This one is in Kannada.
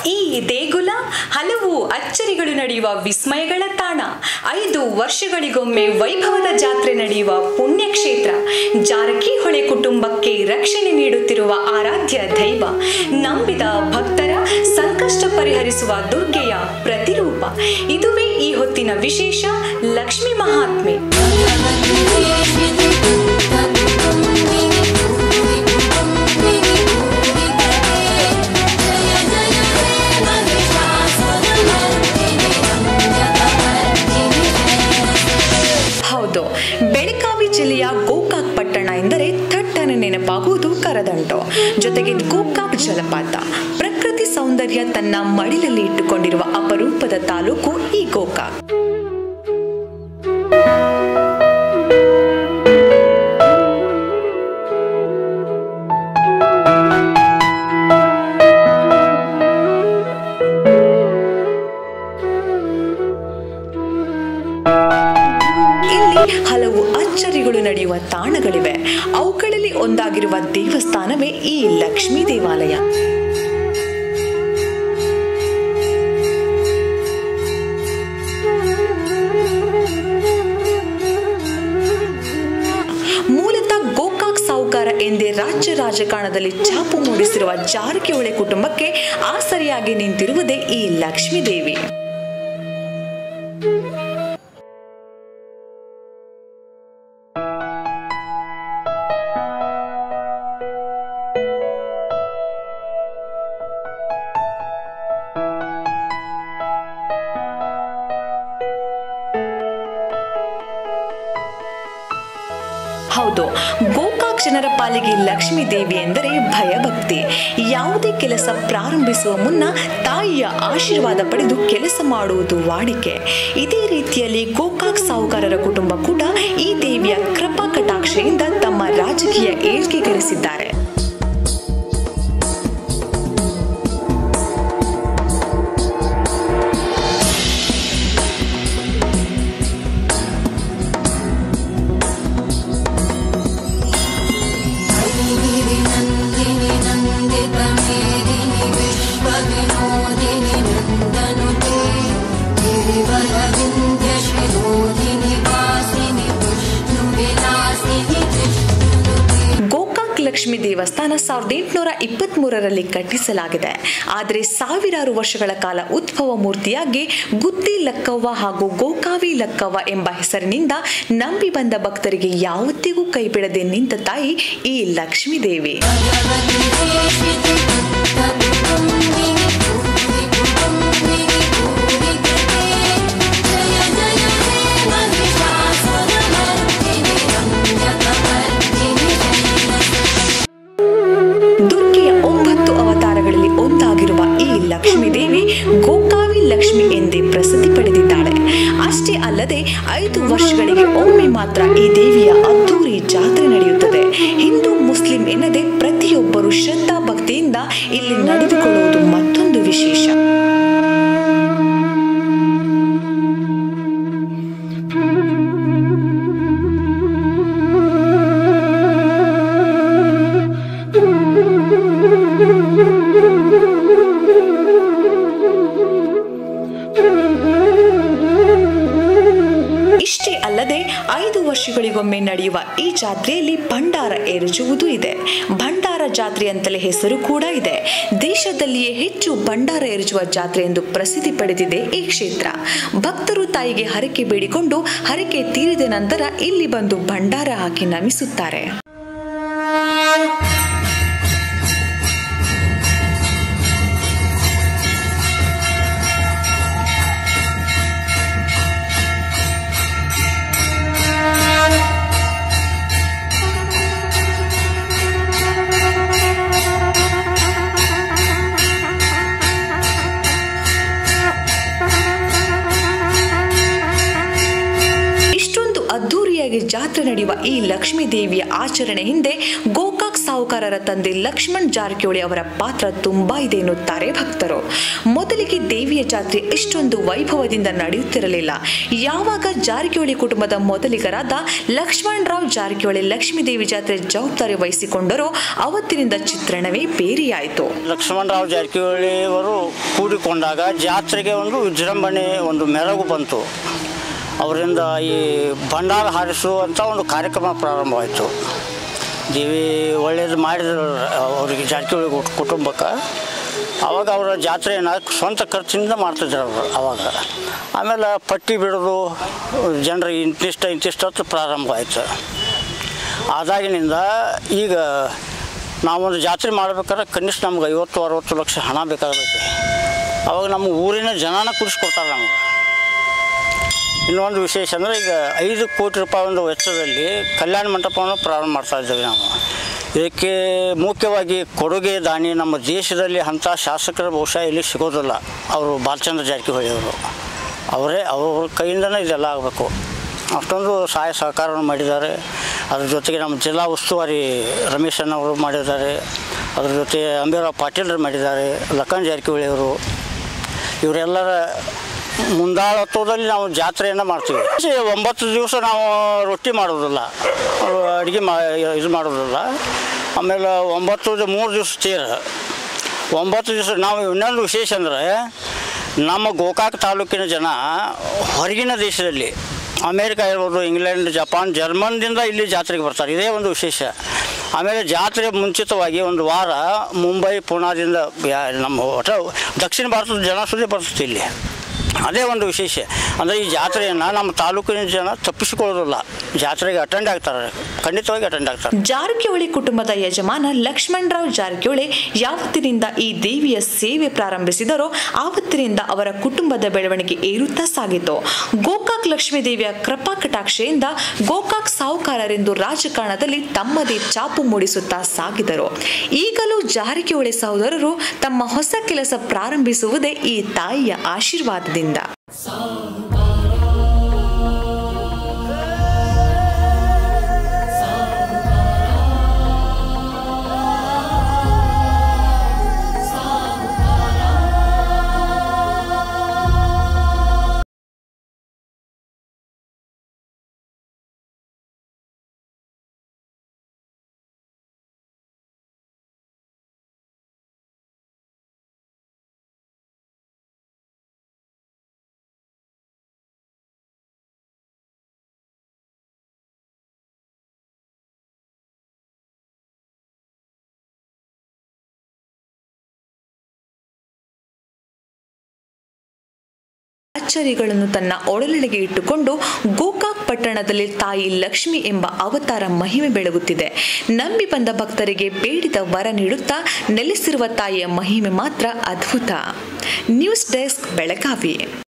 ಈ ದೇಗುಲ ಹಲವು ಅಚ್ಚರಿಗಳು ನಡೆಯುವ ವಿಸ್ಮಯಗಳ ತಾಣ ಐದು ವರ್ಷಗಳಿಗೊಮ್ಮೆ ವೈಭವದ ಜಾತ್ರೆ ನಡೆಯುವ ಪುಣ್ಯಕ್ಷೇತ್ರ ಜಾರಕಿಹೊಳೆ ಕುಟುಂಬಕ್ಕೆ ರಕ್ಷಣೆ ನೀಡುತ್ತಿರುವ ಆರಾಧ್ಯ ದೈವ ನಂಬಿದ ಭಕ್ತರ ಸಂಕಷ್ಟ ಪರಿಹರಿಸುವ ದುರ್ಗೆಯ ಪ್ರತಿರೂಪ ಇದುವೇ ಈ ಹೊತ್ತಿನ ವಿಶೇಷ ಲಕ್ಷ್ಮಿ ಮಹಾತ್ಮೆ ಹೌದು ಬೆಳಗಾವಿ ಜಿಲ್ಲೆಯ ಗೋಕಾಕ್ ಪಟ್ಟಣ ಎಂದರೆ ಥಟ್ಟನೆ ನೆನಪಾಗುವುದು ಕರದಂಟು ಜೊತೆಗೆ ಗೋಕಾಕ್ ಜಲಪಾತ ಪ್ರಕೃತಿ ಸೌಂದರ್ಯ ತನ್ನ ಮಡಿಲಲ್ಲಿ ಇಟ್ಟುಕೊಂಡಿರುವ ಅಪರೂಪದ ತಾಲೂಕು ಈ ಗೋಕಾಕ್ ಇಲ್ಲಿ ಹಲವು ಅಚ್ಚರಿಗಳು ನಡೆಯುವ ತಾಣಗಳಿವೆ ಅವುಗಳಲ್ಲಿ ಒಂದಾಗಿರುವ ದೇವಸ್ಥಾನವೇ ಈ ಲಕ್ಷ್ಮೀ ದೇವಾಲಯ ಮೂಲತಃ ಗೋಕಾಕ್ ಸಾಹುಕಾರ ಎಂದೇ ರಾಜ್ಯ ರಾಜಕಾರಣದಲ್ಲಿ ಛಾಪು ಮೂಡಿಸಿರುವ ಜಾರಕಿಹೊಳಿ ಕುಟುಂಬಕ್ಕೆ ಆಸರಿಯಾಗಿ ನಿಂತಿರುವುದೇ ಈ ಲಕ್ಷ್ಮೀ ದೇವಿ ಹೌದು ಗೋಕಾಕ್ ಜನರ ಪಾಲಿಗೆ ಲಕ್ಷ್ಮೀ ದೇವಿ ಎಂದರೆ ಭಯಭಕ್ತಿ ಯಾವುದೇ ಕೆಲಸ ಪ್ರಾರಂಭಿಸುವ ಮುನ್ನ ತಾಯಿಯ ಆಶೀರ್ವಾದ ಪಡೆದು ಕೆಲಸ ಮಾಡುವುದು ವಾಡಿಕೆ ಇದೇ ರೀತಿಯಲ್ಲಿ ಗೋಕಾಕ್ ಸಾಹುಕಾರರ ಕುಟುಂಬ ಕೂಡ ಈ ದೇವಿಯ ಕೃಪಾ ಕಟಾಕ್ಷೆಯಿಂದ ತಮ್ಮ ರಾಜಕೀಯ ಏಳ್ಗೆ ಗಳಿಸಿದ್ದಾರೆ ಗೋಕಾಕ್ ಲಕ್ಷ್ಮಿ ದೇವಸ್ಥಾನ ಸಾವಿರದ ಎಂಟುನೂರ ಇಪ್ಪತ್ತ್ ಮೂರರಲ್ಲಿ ಕಟ್ಟಿಸಲಾಗಿದೆ ಆದರೆ ಸಾವಿರಾರು ವರ್ಷಗಳ ಕಾಲ ಉದ್ಭವ ಮೂರ್ತಿಯಾಗಿ ಗುತ್ತಿ ಲಕ್ಕವ್ವ ಹಾಗೂ ಗೋಕಾವಿ ಲಕ್ಕವ್ವ ಎಂಬ ಹೆಸರಿನಿಂದ ನಂಬಿ ಬಂದ ಭಕ್ತರಿಗೆ ಯಾವತ್ತಿಗೂ ಕೈಬಿಡದೆ ನಿಂತ ತಾಯಿ ಈ ಲಕ್ಷ್ಮೀ ದೇವಿ ದುರ್ಗೆಯ ಒಂಬತ್ತು ಅವತಾರಗಳಲ್ಲಿ ಒಂದಾಗಿರುವ ಈ ಲಕ್ಷ್ಮೀ ದೇವಿ ಗೋಕಾವಿ ಲಕ್ಷ್ಮಿ ಎಂದೇ ಪ್ರಸಿದ್ಧಿ ಪಡೆದಿದ್ದಾಳೆ ಅಷ್ಟೇ ಅಲ್ಲದೆ ಐದು ವರ್ಷಗಳಿಗೆ ಒಮ್ಮೆ ಮಾತ್ರ ಈ ದೇವಿಯ ಅದ್ದೂರಿ ಜಾತ್ರೆ ನಡೆಯುತ್ತದೆ ಹಿಂದೂ ಮುಸ್ಲಿಂ ಎನ್ನದೆ ಪ್ರತಿಯೊಬ್ಬರು ಶ್ರದ್ಧಾ ಭಕ್ತಿಯಿಂದ ಇಲ್ಲಿ ನಡೆದುಕೊಳ್ಳುವುದು ಮತ್ತೊಂದು ವಿಶೇಷ ಇಷ್ಟೇ ಅಲ್ಲದೆ ಐದು ವರ್ಷಗಳಿಗೊಮ್ಮೆ ನಡೆಯುವ ಈ ಜಾತ್ರೆಯಲ್ಲಿ ಭಂಡಾರ ಎರಚುವುದೂ ಇದೆ ಭಂಡಾರ ಜಾತ್ರೆ ಅಂತಲೇ ಹೆಸರು ಕೂಡ ಇದೆ ದೇಶದಲ್ಲಿಯೇ ಹೆಚ್ಚು ಭಂಡಾರ ಎರಚುವ ಜಾತ್ರೆ ಎಂದು ಪ್ರಸಿದ್ಧಿ ಪಡೆದಿದೆ ಈ ಕ್ಷೇತ್ರ ಭಕ್ತರು ತಾಯಿಗೆ ಹರಕೆ ಬೇಡಿಕೊಂಡು ಹರಕೆ ತೀರಿದ ನಂತರ ಇಲ್ಲಿ ಬಂದು ಭಂಡಾರ ಹಾಕಿ ನಮಿಸುತ್ತಾರೆ ಇಷ್ಟೊಂದು ಅದ್ಧೂರಿಯಾಗಿ ಗೌಜಿಯಾಗಿ ಜಾತ್ರೆ ನಡೆಯುವ ಈ ಲಕ್ಷ್ಮೀ ದೇವಿಯ ಆಚರಣೆ ಹಿಂದೆ ಗೋಕಾಕ್ ಸಾಹುಕಾರರ ತಂದೆ ಲಕ್ಷ್ಮಣ್ ಜಾರಕಿಹೊಳಿ ಅವರ ಪಾತ್ರ ತುಂಬಾ ಇದೆ ಎನ್ನುತ್ತಾರೆ ಭಕ್ತರು ಮೊದಲಿಗೆ ದೇವಿಯ ಜಾತ್ರೆ ಇಷ್ಟೊಂದು ವೈಭವದಿಂದ ನಡೆಯುತ್ತಿರಲಿಲ್ಲ ಯಾವಾಗ ಜಾರಕಿಹೊಳಿ ಕುಟುಂಬದ ಮೊದಲಿಗರಾದ ಲಕ್ಷ್ಮಣ್ ರಾವ್ ಜಾರಕಿಹೊಳಿ ಲಕ್ಷ್ಮೀ ದೇವಿ ಜಾತ್ರೆ ಜವಾಬ್ದಾರಿ ವಹಿಸಿಕೊಂಡರೋ ಅವತ್ತಿನಿಂದ ಚಿತ್ರಣವೇ ಬೇರೆಯಾಯಿತು ಲಕ್ಷ್ಮಣರಾವ್ ಜಾರಕಿಹೊಳಿ ಅವರು ಕೂಡಿಕೊಂಡಾಗ ಜಾತ್ರೆಗೆ ಒಂದು ವಿಜೃಂಭಣೆ ಒಂದು ಮೆರಗು ಬಂತು ಅವರಿಂದ ಈ ಭಂಡಾರ ಹಾರಿಸುವಂಥ ಒಂದು ಕಾರ್ಯಕ್ರಮ ಪ್ರಾರಂಭವಾಯಿತು ದೇವಿ ಒಳ್ಳೇದು ಮಾಡಿದ್ರು ಅವರಿಗೆ ಜಾರಕಿಹೊಳಿ ಕುಟ್- ಕುಟುಂಬಕ್ಕೆ ಆವಾಗ ಅವರ ಜಾತ್ರೆಯನ್ನು ಸ್ವಂತ ಖರ್ಚಿನಿಂದ ಮಾಡ್ತಿದ್ರು ಅವರು ಅವಾಗ ಆಮೇಲೆ ಪಟ್ಟಿ ಬಿಡೋದು ಜನರಿಗೆ ಇಂತಿಷ್ಟ ಇಂತಿಷ್ಟು ಹೊತ್ತು ಪ್ರಾರಂಭ ಆಯಿತು ಆದಾಗಿನಿಂದ ಈಗ ನಾವೊಂದು ಜಾತ್ರೆ ಮಾಡ್ಬೇಕಾದ್ರೆ ಕನಿಷ್ಠ ನಮ್ಗೆ ಐವತ್ತು ಅರವತ್ತು ಲಕ್ಷ ಹಣ ಬೇಕಾಗುತ್ತೆ ಅವಾಗ ನಮ್ಮ ಊರಿನ ಜನನ ಕುಡಿಸ್ಕೊಡ್ತಾರೆ ನಮ್ಗೆ ಇನ್ನೊಂದು ವಿಶೇಷ ಅಂದರೆ ಈಗ ಐದು ಕೋಟಿ ರೂಪಾಯಿ ಒಂದು ವೆಚ್ಚದಲ್ಲಿ ಕಲ್ಯಾಣ ಮಂಟಪವನ್ನು ಪ್ರಾರಂಭ ಮಾಡ್ತಾ ಇದ್ದೇವೆ ನಾವು ಇದಕ್ಕೆ ಮುಖ್ಯವಾಗಿ ಕೊಡುಗೆ ದಾನಿ ನಮ್ಮ ದೇಶದಲ್ಲಿ ಅಂಥ ಶಾಸಕರ ಬಹುಶಃ ಇಲ್ಲಿ ಸಿಗೋದಿಲ್ಲ ಅವರು ಬಾಲಚಂದ್ರ ಜಾರಕಿಹೊಳಿ ಅವರು ಅವರೇ ಅವ್ರ ಕೈಯಿಂದನೇ ಇದೆಲ್ಲ ಆಗಬೇಕು ಅಷ್ಟೊಂದು ಸಹಾಯ ಸಹಕಾರವನ್ನು ಮಾಡಿದ್ದಾರೆ ಅದ್ರ ಜೊತೆಗೆ ನಮ್ಮ ಜಿಲ್ಲಾ ಉಸ್ತುವಾರಿ ರಮೇಶ್ ಅವರು ಮಾಡಿದ್ದಾರೆ ಅದ್ರ ಜೊತೆ ಅಂಬೇರಾವ್ ಪಾಟೀಲ್ರು ಮಾಡಿದ್ದಾರೆ ಲಖನ್ ಜಾರಕಿಹೊಳಿ ಅವರು ಇವರೆಲ್ಲರ ಮುಂದಾಳತ್ವದಲ್ಲಿ ನಾವು ಜಾತ್ರೆಯನ್ನು ಮಾಡ್ತೀವಿ ಈ ಒಂಬತ್ತು ದಿವಸ ನಾವು ರೊಟ್ಟಿ ಮಾಡೋದಿಲ್ಲ ಅಡುಗೆ ಮಾ ಇದು ಮಾಡೋದಿಲ್ಲ ಆಮೇಲೆ ಒಂಬತ್ತು ದಿ- ಮೂರು ದಿವಸ ತೇರು ಒಂಬತ್ತು ದಿವಸ ನಾವು ಇನ್ನೊಂದು ವಿಶೇಷ ಅಂದರೆ ನಮ್ಮ ಗೋಕಾಕ್ ತಾಲೂಕಿನ ಜನ ಹೊರಗಿನ ದೇಶದಲ್ಲಿ ಅಮೇರಿಕ ಇರ್ಬೋದು ಇಂಗ್ಲೆಂಡ್ ಜಪಾನ್ ಜರ್ಮನ್ದಿಂದ ಇಲ್ಲಿ ಜಾತ್ರೆಗೆ ಬರ್ತಾರೆ ಇದೇ ಒಂದು ವಿಶೇಷ ಆಮೇಲೆ ಜಾತ್ರೆ ಮುಂಚಿತವಾಗಿ ಒಂದು ವಾರ ಮುಂಬೈ ಪುಣಾದಿಂದ ಯಾ- ನಮ್ಮ ಒಟ ದಕ್ಷಿಣ ಭಾರತದ ಜನ ಸುದ್ದಿ ಬರ್ತದೆ ಇಲ್ಲಿ ಅದೇ ಒಂದು ವಿಶೇಷ ಅಂದರೆ ಈ ಜಾತ್ರೆಯನ್ನು ನಮ್ಮ ತಾಲೂಕಿನ ಜನ ತಪ್ಪಿಸಿಕೊಳ್ಳೋದಿಲ್ಲ ಜಾತ್ರೆಗೆ ಅಟೆಂಡ್ ಆಗ್ತಾರೆ ಖಂಡಿತವಾಗಿ ಅಟೆಂಡ್ ಆಗ್ತಾರೆ ಜಾರಕಿಹೊಳಿ ಕುಟುಂಬದ ಯಜಮಾನ ಲಕ್ಷ್ಮಣ್ ರಾವ್ ಜಾರಕಿಹೊಳಿ ಯಾವತ್ತಿನಿಂದ ಈ ದೇವಿಯ ಸೇವೆ ಪ್ರಾರಂಭಿಸಿದರೋ ಆವತ್ತಿನಿಂದ ಅವರ ಕುಟುಂಬದ ಬೆಳವಣಿಗೆ ಏರುತ್ತಾ ಸಾಗಿತು ಗೋಕಾಕ್ ಲಕ್ಷ್ಮೀ ದೇವಿಯ ಕೃಪಾ ಕಟಾಕ್ಷೆಯಿಂದ ಗೋಕಾಕ್ ಸಾಹುಕಾರರೆಂದು ರಾಜಕಾರಣದಲ್ಲಿ ತಮ್ಮದೇ ಚಾಪು ಮೂಡಿಸುತ್ತಾ ಸಾಗಿದರು ಈಗಲೂ ಜಾರಕಿಹೊಳಿ ಸಹೋದರರು ತಮ್ಮ ಹೊಸ ಕೆಲಸ ಪ್ರಾರಂಭಿಸುವುದೇ ಈ ತಾಯಿಯ ಆಶೀರ್ವಾದದಿಂದ ಅಚ್ಚರಿಗಳನ್ನು ತನ್ನ ಒಡಲೊಳಗೆ ಇಟ್ಟುಕೊಂಡು ಗೋಕಾಕ್ ಪಟ್ಟಣದಲ್ಲಿ ತಾಯಿ ಲಕ್ಷ್ಮಿ ಎಂಬ ಅವತಾರ ಮಹಿಮೆ ಬೆಳಗುತ್ತಿದೆ ನಂಬಿ ಬಂದ ಭಕ್ತರಿಗೆ ಬೇಡಿದ ವರ ನೀಡುತ್ತಾ ನೆಲೆಸಿರುವ ತಾಯಿಯ ಮಹಿಮೆ ಮಾತ್ರ ಅದ್ಭುತ ನ್ಯೂಸ್ ಡೆಸ್ಕ್ ಬೆಳಗಾವಿ